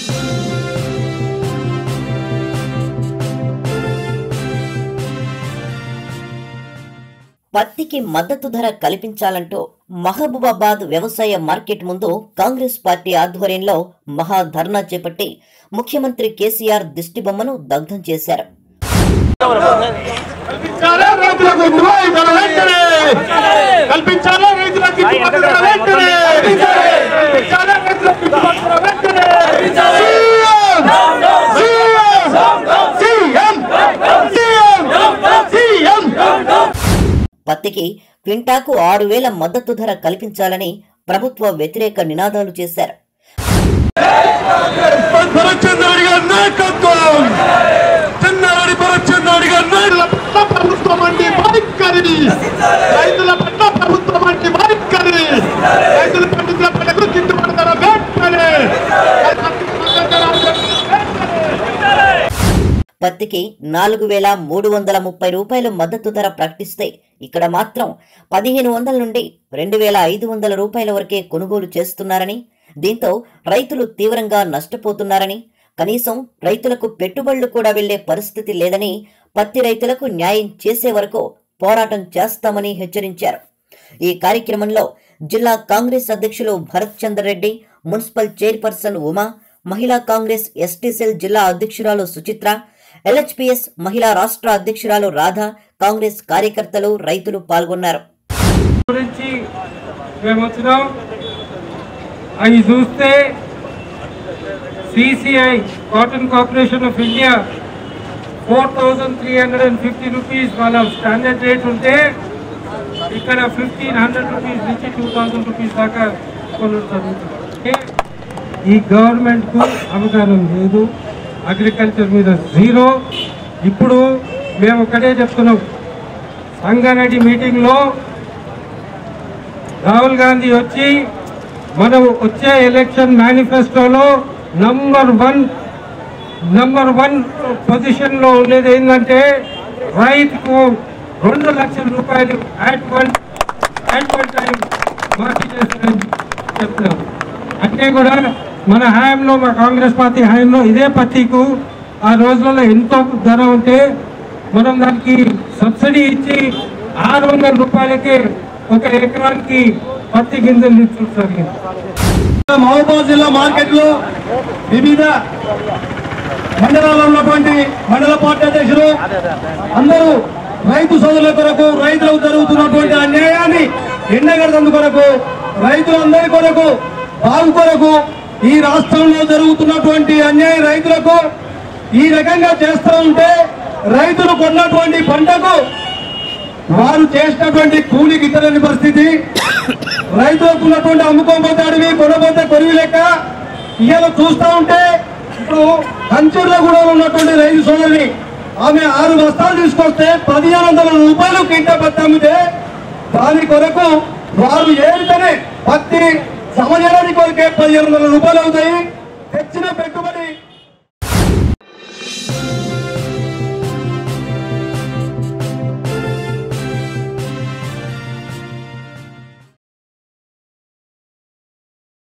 పత్తికి మద్దతు ధర కల్పించాలంటూ మహబూబాబాద్ వ్యవసాయ మార్కెట్ ముందు కాంగ్రెస్ పార్టీ ఆధ్వర్యంలో మహా ధర్నా చేపట్టి ముఖ్యమంత్రి కేసీఆర్ దిష్టిబొమ్మను దగ్ధం చేశారు కల్పించాలా రైతులకు న్యాయం ధర వెంటనే కల్పించాలా రైతులకు గిట్టుబాటు ధర వెంటనే కల్పించాలా రైతులకు గిట్టుబాటు ధర వెంటనే సీఎం! సీఎం! సీఎం! సీఎం! పత్తికి క్వింటాకు ఆరు వేల మద్దతు ధర కల్పించాలని ప్రభుత్వ వ్యతిరేక నినాదాలు చేశారు భరత్చంద్రుడి గారి నాయకత్వం చెన్నారెడ్డి భరత్చంద్రుడి గారి రైతుల పట్ల ప్రభుత్వం అంటే వైఖరి రైతుల పట్ల ప్రభుత్వం అంటే వైఖరి రైతుల పండితుల పంటకు గిట్టుబాటు ధర వెంటనే పత్తికి నాలుగు వేల మూడు వందల ముప్పై రూపాయలు మద్దతు ధర ప్రకటిస్తే ఇక్కడ మాత్రం పదిహేను వందల నుండి రెండు వేల ఐదు వందల రూపాయల వరకే కొనుగోలు చేస్తున్నారని దీంతో రైతులు తీవ్రంగా నష్టపోతున్నారని కనీసం రైతులకు పెట్టుబడులు కూడా వెళ్లే పరిస్థితి లేదని పత్తి రైతులకు న్యాయం చేసే వరకు పోరాటం చేస్తామని హెచ్చరించారు ఈ కార్యక్రమంలో జిల్లా కాంగ్రెస్ అధ్యక్షులు Bharat Chandra Reddy municipal chairperson Uma Mahila Congress ST cell జిల్లా అధ్యక్షురాలు సుచిత్ర ఎల్హెచ్పిఎస్ మహిళా రాష్ట్ర అధ్యక్షురాలు రాధ కాంగ్రెస్ కార్యకర్తలు రైతులు పాల్గొన్నారు గురించి మేము వచ్చినాం అవి చూస్తే CCI cotton corporation of India four thousand three hundred and fifty rupees వాళ్ళ స్టాండర్డ్ రేట్ ఉంటే ఇక్కడ ఫిఫ్టీన్ హండ్రెడ్ రూపీస్ నుంచి టూ థౌజండ్ రూపీస్ దాకా కొనుగోలు జరుగుతుంది ఈ గవర్నమెంట్కు అవగాహన లేదు అగ్రికల్చర్ మీద జీరో ఇప్పుడు మేము ఒకటే చెప్తున్నాం సంగారెడ్డి మీటింగ్లో రాహుల్ గాంధీ వచ్చి మనం వచ్చే ఎలక్షన్ మేనిఫెస్టోలో నంబర్ వన్ నంబర్ వన్ పొజిషన్లో ఉండేది ఏంటంటే రైతుకు రెండు లక్షల రూపాయలు at one at one time మార్చి చేస్తారని చెప్తున్నారు అంటే కూడా మన హయాంలో మా కాంగ్రెస్ పార్టీ హయాంలో ఇదే పత్తికు ఆ రోజులలో ఎంతో ధర ఉంటే మనం దానికి సబ్సిడీ ఇచ్చి ఆరు వందల రూపాయలకి ఒక ఎకరానికి పత్తి గింజలు ఇచ్చుంటారు మహబూబాద్ జిల్లా మార్కెట్ లో వివిధ మండలాల్లో ఉన్నటువంటి మండల పార్టీ అధ్యక్షులు అందరూ రైతు సోదరుల కొరకు రైతులకు జరుగుతున్నటువంటి అన్యాయాన్ని ఎండగడతందు కొరకు రైతులందరి కొరకు బాగు కొరకు ఈ రాష్ట్రంలో జరుగుతున్నటువంటి అన్యాయం రైతులకు ఈ రకంగా చేస్తూ ఉంటే రైతులు కొన్నటువంటి పంటకు వారు చేసినటువంటి కూలికి ఇతరని పరిస్థితి రైతులకు ఉన్నటువంటి అమ్ముకోపోతే అడవి కొనపోతే కొరివి లెక్క ఇవాళ చూస్తా ఉంటే ఇప్పుడు కంచూరులో కూడా ఉన్నటువంటి రైతు సోదరిని ఆమె ఆరు బస్తాలు తీసుకొస్తే పదిహేను వందల రూపాయలు కింట పత్తి అమ్మితే దాని కొరకు వారు ఏరితేనే పత్తి సమయానికి కొరకే పదిహేను వందల రూపాయలు అవుతాయి తెచ్చిన పెట్టు